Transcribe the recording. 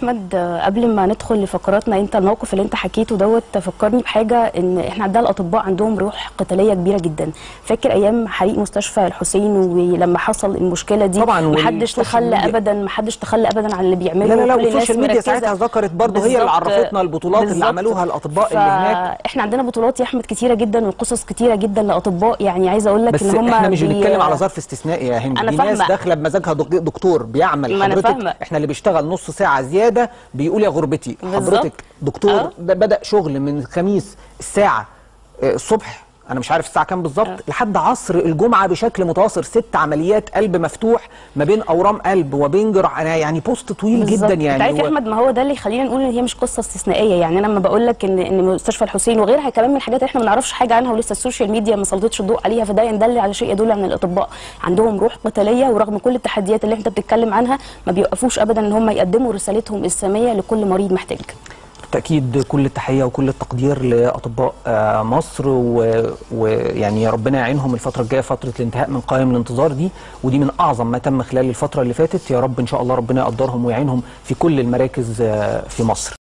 احمد آه، قبل ما ندخل لفقراتنا انت الموقف اللي انت حكيته دوت فكرني بحاجه ان احنا عندنا الاطباء عندهم روح قتاليه كبيره جدا فاكر ايام حريق مستشفى الحسين ولما حصل المشكله دي طبعاً، محدش والسوشيال تخلى ميديا. ابدا محدش تخلى ابدا عن اللي بيعمله لا لا لا كل الناس والسوشيال ميديا مركزة. ساعتها ذكرت برضه هي اللي بالظبط. عرفتنا البطولات اللي بالظبط. عملوها الاطباء اللي هناك احنا عندنا بطولات يا احمد كتيره جدا وقصص كتيره جدا لاطباء يعني عايزه اقول لك بس ان هم احنا مش بي- بنتكلم على ظرف استثنائي يا هند أنا دي ناس فاهمة. داخله بمزاجها دك- دكتور بيعمل ما أنا حضرتك فاهمة. احنا اللي بيشتغل نص ساعه زياده بيقول يا غربتي بالظبط. حضرتك دكتور أه. ده بدا شغل من الخميس الساعه آه، الصبح انا مش عارف الساعه كام بالظبط لحد عصر الجمعه بشكل متواصل ست عمليات قلب مفتوح ما بين اورام قلب وبين جراح انا يعني بوست طويل بالظبط. جدا يعني انت عارف يا هو- احمد ما هو ده اللي يخلينا نقول ان هي مش قصه استثنائيه يعني انا لما بقول لك ان ان مستشفى الحسين وغيرها كمان من الحاجات اللي احنا ما نعرفش حاجه عنها ولسه السوشيال ميديا ما سلطتش الضوء عليها فده يدل على شيء يدل ان الاطباء عندهم روح قتاليه ورغم كل التحديات اللي انت بتتكلم عنها ما بيوقفوش ابدا ان هم يقدموا رسالتهم الساميه لكل مريض محتاج بالتأكيد كل التحية وكل التقدير لأطباء آه، مصر و- ويعني ربنا يعينهم الفترة الجاية فترة الانتهاء من قائم الانتظار دي ودي من أعظم ما تم خلال الفترة اللي فاتت يا رب إن شاء الله ربنا يقدرهم ويعينهم في كل المراكز آه، في مصر